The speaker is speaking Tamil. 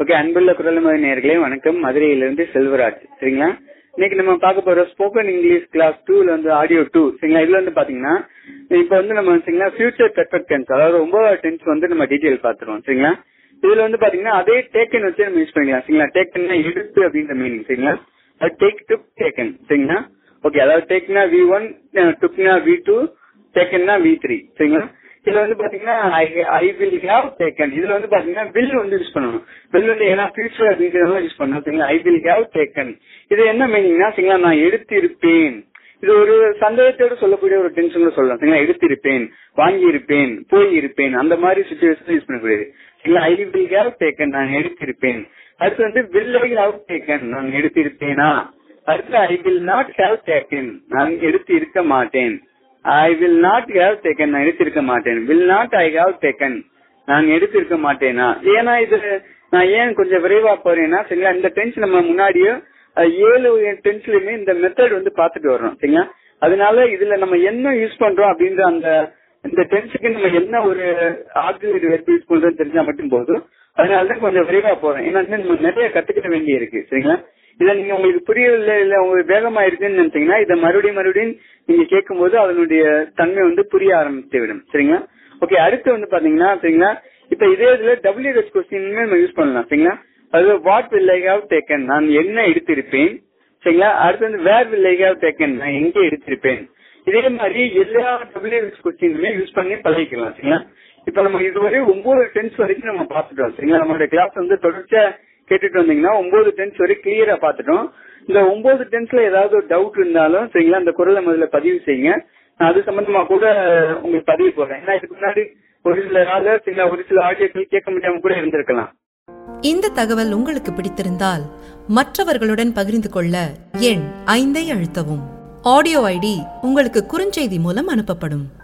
ஓகே அன்புள்ள குரல்மதி நேர்களே வணக்கம் மதுரையிலிருந்து செல்வராஜ் சரிங்களா இன்னைக்கு நம்ம பார்க்க போற ஸ்போக்கன் இங்கிலீஷ் கிளாஸ் டூல வந்து ஆடியோ டூ சரிங்களா இதுல வந்து பாத்தீங்கன்னா இப்ப வந்து நம்ம சரிங்களா ஃபியூச்சர் பெர்ஃபெக்ட் டென்ஸ் அதாவது ஒன்பதாவது டென்ஸ் வந்து நம்ம டீடைல் பாத்துருவோம் சரிங்களா இதுல வந்து பாத்தீங்கன்னா அதே டேக்கன் வச்சு நம்ம யூஸ் பண்ணிக்கலாம் சரிங்களா டேக்கன்னா எடுத்து அப்படின்ற மீனிங் சரிங்களா அது டேக் டு டேக்கன் சரிங்களா ஓகே அதாவது டேக்னா வி ஒன் டுக்னா வி டூ டேக்கன்னா வி த்ரீ சரிங்களா இதுல வந்து பாத்தீங்கன்னா ஐ வில் ஹேவ் டேக்கன் இதுல வந்து பாத்தீங்கன்னா வில் வந்து யூஸ் பண்ணணும் வில் வந்து ஏன்னா ஃபியூச்சர் அப்படிங்கிறதெல்லாம் யூஸ் பண்ணணும் சரிங்களா ஐ வில் ஹேவ் டேக்கன் இது என்ன மீனிங்னா சரிங்களா நான் எடுத்து இருப்பேன் இது ஒரு சந்தேகத்தோட சொல்லக்கூடிய ஒரு டென்ஷன்ல சொல்லலாம் சரிங்களா எடுத்திருப்பேன் வாங்கி இருப்பேன் போய் இருப்பேன் அந்த மாதிரி சுச்சுவேஷன் யூஸ் பண்ணக்கூடியது சரிங்களா ஐ வில் ஹேவ் டேக்கன் நான் எடுத்திருப்பேன் அடுத்து வந்து வில் ஐ ஹேவ் டேக்கன் நான் எடுத்திருப்பேனா அடுத்து I will not have taken நான் எடுத்து இருக்க மாட்டேன் I will not have taken நான் எடுத்திருக்க மாட்டேன் will not I have taken நான் எடுத்திருக்க மாட்டேனா ஏன்னா இது நான் ஏன் கொஞ்சம் விரைவா போறேன்னா சரிங்களா இந்த டென்ஸ் நம்ம முன்னாடியே அஹ், ஏழு டென்ஸ்லயுமே இந்த மெத்தட் வந்து பாத்துட்டு வர்றோம் சரிங்களா அதனால இதுல நம்ம என்ன யூஸ் பண்றோம் அப்படின்ற அந்த இந்த டென்ஸுக்கு நம்ம என்ன ஒரு ஆக்சிலரி வெர்ப் யூஸ் பண்றோம் தெரிஞ்சா மட்டும் போதும் அதனாலதான் கொஞ்சம் விரைவா போறேன் ஏன்னா இன்னும் நம்ம நிறைய கத்துக்கிட வேண்டி இருக்கு சரிங்களா இதை நீங்க உங்களுக்கு புரியவில்லை இல்ல உங்களுக்கு வேகமா இருக்குன்னு நினைச்சீங்கன்னா இதை மறுபடியும் மறுபடியும் நீங்க கேட்கும்போது அதனுடைய தன்மை வந்து புரிய ஆரம்பித்து விடும் சரிங்களா ஓகே அடுத்து வந்து பாத்தீங்கன்னா சரிங்களா இப்ப இதே இதுல டபிள்யூஹெச் கொஸ்டின் நம்ம யூஸ் பண்ணலாம் சரிங்களா அது what will I have taken நான் என்ன எடுத்திருப்பேன் சரிங்களா அடுத்து வந்து where will I have taken நான் எங்கே எடுத்திருப்பேன் இதே மாதிரி எல்லா டபிள்யூஹெச் கொஸ்டினுமே யூஸ் பண்ணி பழகிக்கலாம் சரிங்களா இப்ப நம்ம இதுவரை ஒன்பது டென்ஸ் வரைக்கும் நம்ம பார்த்துட்டோம் சரிங்களா நம்மளுடைய கிளாஸ் வந்து தொடர்ச்சியா கேட்டுட்டு வந்தீங்கன்னா ஒன்பது டென்ஸ் வரை கிளியரா பார்த்துட்டோம் இந்த ஒன்பது டென்ஸ்ல ஏதாவது ஒரு டவுட் இருந்தாலும் சரிங்களா அந்த குரலை முதல்ல பதிவு செய்யுங்க நான் அது சம்பந்தமா கூட உங்களுக்கு பதிவு போடுறேன் ஏன்னா இதுக்கு முன்னாடி ஒரு சில நாள் சரிங்களா ஒரு சில ஆடியோக்கள் கேட்க முடியாம கூட இருந்திருக்கலாம் இந்த தகவல் உங்களுக்கு பிடித்திருந்தால் மற்றவர்களுடன் பகிர்ந்து கொள்ள எண் ஐந்தை அழுத்தவும் ஆடியோ ஐடி உங்களுக்கு குறுஞ்செய்தி மூலம் அனுப்பப்படும்